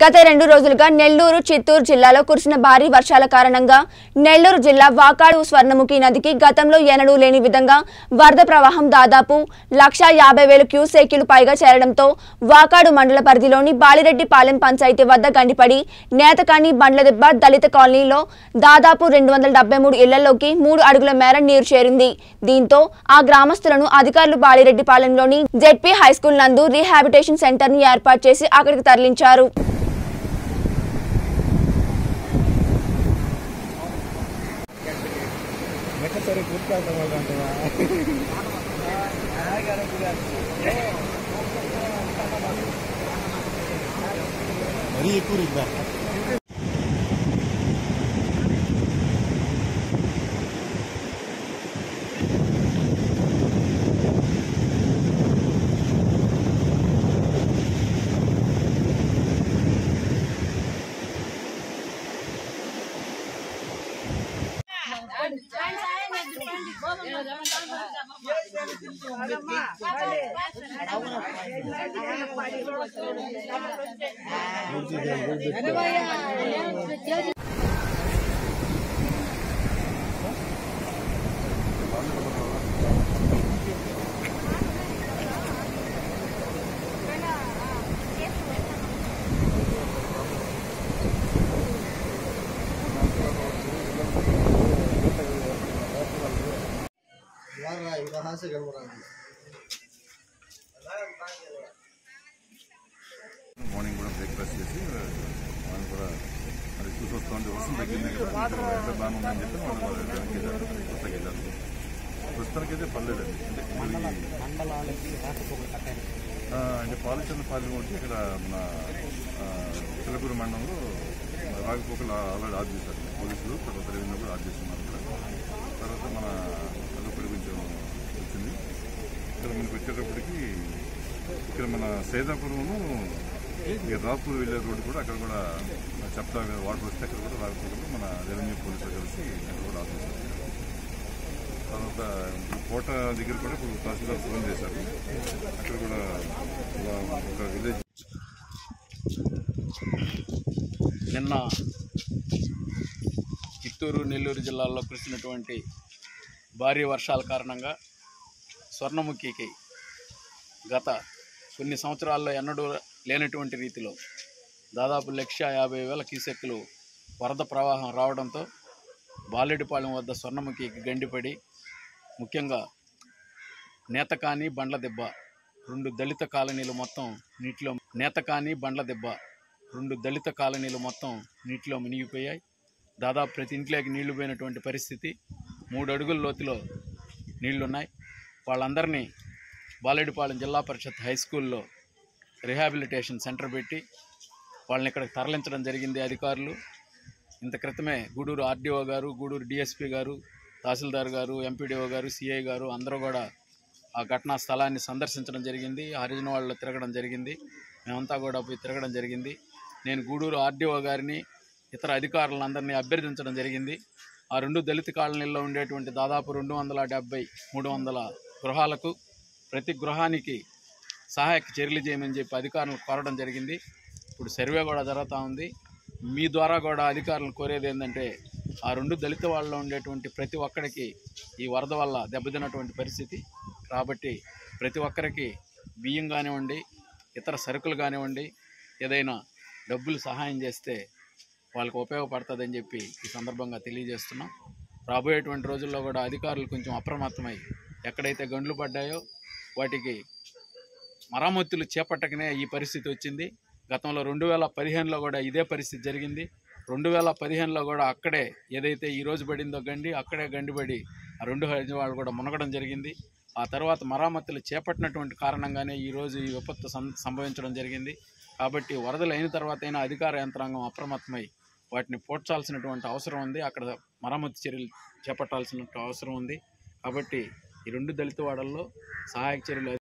గత రెండు రోజులుగా నెల్లూరు చిత్తూరు జిల్లాలో కురిసిన భారీ వర్షాల కారణంగా నెల్లూరు జిల్లా వాకాడు స్వర్ణముఖి నదికి గతంలో ఎన్నడూ లేని విధంగా వరద ప్రవాహం దాదాపు లక్షా యాభై వేల క్యూసెక్యులు పైగా చేరడంతో వాకాడు మండల పరిధిలోని బాలిరెడ్డిపాలెం పంచాయతీ వద్ద గండిపడి నేతకాని బండ్లదెబ్బ దళిత కాలనీలో దాదాపు రెండు వందల డెబ్బై మూడు ఇళ్లలోకి మూడు అడుగుల మేర నీరు చేరింది దీంతో ఆ గ్రామస్తులను అధికారులు బాలిరెడ్డిపాలెంలోని జెడ్పీ హైస్కూల్ నందు రీహాబిటేషన్ సెంటర్ ను ఏర్పాటు చేసి అక్కడికి తరలించారు సరే పూర్తి అర్థమవుతుందా మరీ ఎక్కువ రిందా यार कहाँ से गड़बड़ा మార్నింగ్ కూడా బ్రేక్ఫాస్ట్ చేసి వాళ్ళు కూడా అది చూసి వస్తూ ఉంటే వర్షం తగ్గింది కదా ఎంత బాగానే ఉందని చెప్పి వాళ్ళు వాళ్ళు వెనక్కి వెళ్ళారు కొత్తగా వెళ్ళారు ప్రస్తుతానికైతే పర్లేదండి అంటే మళ్ళీ ఆ, అంటే పాలచంద్ర పాలెం ఒకటి ఇక్కడ మన ఆ, చిలకూరు మండలంలో రాకపోకలు ఆల్రెడీ ఆర్డర్ చేశారు పోలీసులు తర్వాత రెవెన్యూ కూడా ఆర్డర్ చేస్తున్నారు ఇక్కడ తర్వాత మన అదొకటి కొంచెం వచ్చింది ఇక్కడ మనకి వచ్చేటప్పటికి ఇక్కడ మన సైదాపురము ఈ రాపూర్ వెళ్ళే రోడ్డు కూడా అక్కడ కూడా చెప్తా వాటర్ వస్తే అక్కడ కూడా రాకపోకలు మన రెవెన్యూ పోలీసులు కలిసి అక్కడ కూడా ఆర్డర్ చేశారు తర్వాత ఇప్పుడు కోట దగ్గర కూడా ఇప్పుడు తహసీల్దార్ ఫోన్ చేశారు అక్కడ కూడా ఇలా ఒక విలేజ్ నిన్న చిత్తూరు నెల్లూరు జిల్లాల్లో కురిసినటువంటి భారీ వర్షాల కారణంగా స్వర్ణముఖికి గత కొన్ని సంవత్సరాల్లో ఎన్నడూ లేనటువంటి రీతిలో దాదాపు లక్ష యాభై వేల క్యూసెక్కులు వరద ప్రవాహం రావడంతో బాలెడిపాలెం వద్ద స్వర్ణముఖికి గండిపడి ముఖ్యంగా నేతకాని బండ్ల దెబ్బ రెండు దళిత కాలనీలు మొత్తం నీటిలో నేతకాని బండ్ల దెబ్బ రెండు దళిత కాలనీలు మొత్తం నీటిలో మునిగిపోయాయి దాదాపు ప్రతి ఇంట్లోకి నీళ్లు పోయినటువంటి పరిస్థితి మూడు అడుగుల లోతులో నీళ్లున్నాయి వాళ్ళందరినీ బాలెడిపాలెం జిల్లా పరిషత్ హై స్కూల్లో రిహాబిలిటేషన్ సెంటర్ పెట్టి వాళ్ళని ఇక్కడికి తరలించడం జరిగింది అధికారులు ఇంత క్రితమే గూడూరు ఆర్డీఓ గారు గూడూరు డిఎస్పీ గారు తహసీల్దార్ గారు ఎంపీడీఓ గారు సిఐ గారు అందరూ కూడా ఆ ఘటనా స్థలాన్ని సందర్శించడం జరిగింది హరిజన వాళ్ళు తిరగడం జరిగింది మేమంతా కూడా పోయి తిరగడం జరిగింది నేను గూడూరు ఆర్డీఓ గారిని ఇతర అధికారులందరినీ అభ్యర్థించడం జరిగింది ఆ రెండు దళిత కాలనీల్లో ఉండేటువంటి దాదాపు రెండు వందల డెబ్బై మూడు వందల గృహాలకు ప్రతి గృహానికి సహాయక చర్యలు చేయమని చెప్పి అధికారులను కోరడం జరిగింది ఇప్పుడు సర్వే కూడా జరుగుతూ ఉంది మీ ద్వారా కూడా అధికారులను కోరేది ఏంటంటే ఆ రెండు దళిత వాళ్ళలో ఉండేటువంటి ప్రతి ఒక్కరికి ఈ వరద వల్ల దెబ్బతిన్నటువంటి పరిస్థితి కాబట్టి ప్రతి ఒక్కరికి బియ్యం కానివ్వండి ఇతర సరుకులు కానివ్వండి ఏదైనా డబ్బులు సహాయం చేస్తే వాళ్ళకి ఉపయోగపడుతుందని చెప్పి ఈ సందర్భంగా తెలియజేస్తున్నాం రాబోయేటువంటి రోజుల్లో కూడా అధికారులు కొంచెం అప్రమత్తమై ఎక్కడైతే గండ్లు పడ్డాయో వాటికి మరమ్మతులు చేపట్టకనే ఈ పరిస్థితి వచ్చింది గతంలో రెండు వేల పదిహేనులో కూడా ఇదే పరిస్థితి జరిగింది రెండు వేల పదిహేనులో కూడా అక్కడే ఏదైతే ఈ రోజు పడిందో గండి అక్కడే గండి పడి ఆ రెండు హైదరాబాద్ వాళ్ళు కూడా మునగడం జరిగింది ఆ తర్వాత మరమ్మతులు చేపట్టినటువంటి కారణంగానే ఈరోజు ఈ విపత్తు సం- సంభవించడం జరిగింది కాబట్టి వరదలు అయిన తర్వాత అయినా అధికార యంత్రాంగం అప్రమత్తమై వాటిని పోడ్చాల్సినటువంటి అవసరం ఉంది అక్కడ మరమ్మతు చర్యలు చేపట్టాల్సిన అవసరం ఉంది కాబట్టి ఈ రెండు దళిత వాడల్లో సహాయక చర్యలు